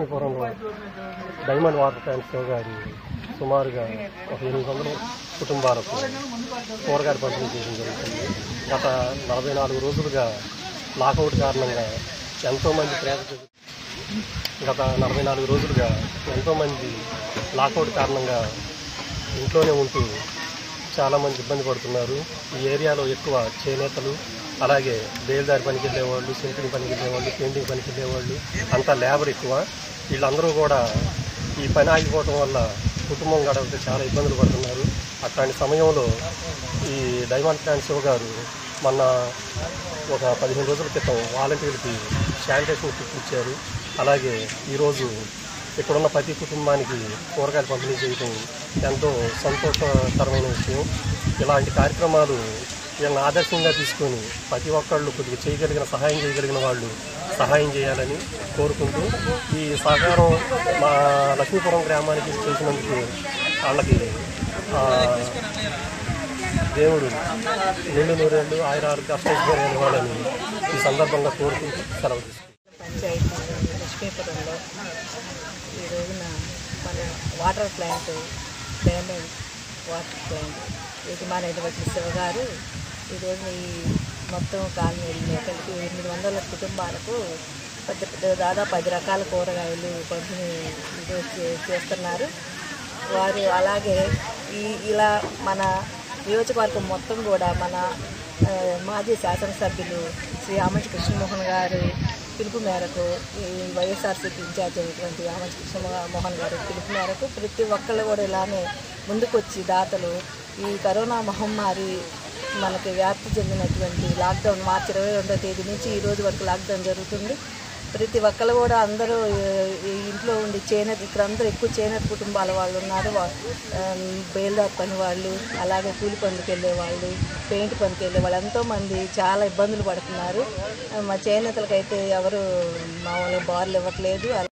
లక్ష్మీపురంలో diamond water tank షో గారి సుమారుగా ఒక ఎనిమిది వందల కుటుంబాలకు కూరగాయలు పంపిణీ చేయడం జరుగుతుంది గత నలభై నాలుగు రోజులుగా లాకౌట్ కారణంగా ఎంతోమంది పేద ప్రజలు గత నలభై నాలుగు రోజులుగా ఎంతోమంది లాకౌట్ కారణంగా ఇంట్లోనే ఉంటూ చాలామంది ఇబ్బంది పడుతున్నారు ఈ ఏరియాలో ఎక్కువ చేనేతలు అలాగే బేల్దారి పనికి వెళ్ళేవాళ్ళు సింపింగ్ పనికి వెళ్ళేవాళ్ళు పెయింటింగ్ పనికి వెళ్ళేవాళ్ళు అంతా లేబర్ ఎక్కువ వీళ్ళందరూ కూడా ఈ పని ఆగిపోవటం వల్ల కుటుంబం గడవక చాలా ఇబ్బందులు పడుతున్నారు అట్లాంటి సమయంలో ఈ డైమండ్ ఫ్యాన్ శివ గారు మొన్న ఒక పదిహేను రోజుల క్రితం వాలంటీర్లకి శానిటేషన్ కిట్ ఇచ్చారు అలాగే ఈరోజు ఇక్కడున్న ప్రతి కుటుంబానికి కూరగాయలు పంపిణీ చేయడం ఎంతో సంతోషకరమైన విషయం ఇలాంటి కార్యక్రమాలు వీళ్ళని ఆదర్శంగా తీసుకొని ప్రతి ఒక్కళ్ళు కొద్దిగా చేయగలిగిన సహాయం చేయగలిగిన వాళ్ళు సహాయం చేయాలని కోరుకుంటూ ఈ సహకారం మా లక్ష్మీపురం గ్రామానికి చేసినందుకు వాళ్ళకి ఆ, దేవుడు నిండు నూరేళ్ళు ఆయురాలు అష్టైశ్వర్యాలు ఇవ్వాలని ఈ సందర్భంగా కోరుకుంటూ సెలవు తీసుకుంటాను పంచాయతీ లక్ష్మీపురంలో ఈ రోజున మన water plant diamond water plant యజమానైనటువంటి శివ గారు ఈ రోజున ఈ మొత్తం కాలనీలో కలిపి ఎనిమిది వందల కుటుంబాలకు పెద్ద పెద్ద దాదాపు పది రకాల కూరగాయలు పంపిణీ ఈరోజు చే- చేస్తున్నారు వారు అలాగే ఈ ఇలా మన నియోజకవర్గం మొత్తం కూడా మన ఆ, మాజీ శాసనసభ్యులు శ్రీ ఆమంచి కృష్ణమోహన్ గారి పిలుపు మేరకు ఈ వైఎస్ఆర్సీపీ ఇన్ఛార్జ్ అయినటువంటి ఆమంచి కృష్ణమోహన్ గారి పిలుపు మేరకు ప్రతి ఒక్కళ్ళు కూడా ఇలానే ముందుకొచ్చి దాతలు ఈ కరోనా మహమ్మారి మనకి వ్యాప్తి చెందినటువంటి లాక్డౌన్ మార్చి ఇరవై రెండో తేదీ నుంచి ఈ రోజు వరకు లాక్డౌన్ జరుగుతుంది ప్రతి ఒక్కరు కూడా అందరూ ఈ- ఈ ఇంట్లో ఉండి చేనేత ఇక్కడ అందరూ ఎక్కువ చేనేత కుటుంబాల వాళ్ళు ఉన్నారు వా- ఆమ్, బేల్దార్ పని వాళ్ళు అలాగే కూలి పనులకు వెళ్ళే వాళ్ళు పెయింట్ పనికి వెళ్ళే వాళ్ళు ఎంతోమంది చాలా ఇబ్బందులు పడుతున్నారు ఆ, మా చేనేతలకైతే ఎవరు మామూలుగా బార్లు ఇవ్వట్లేదు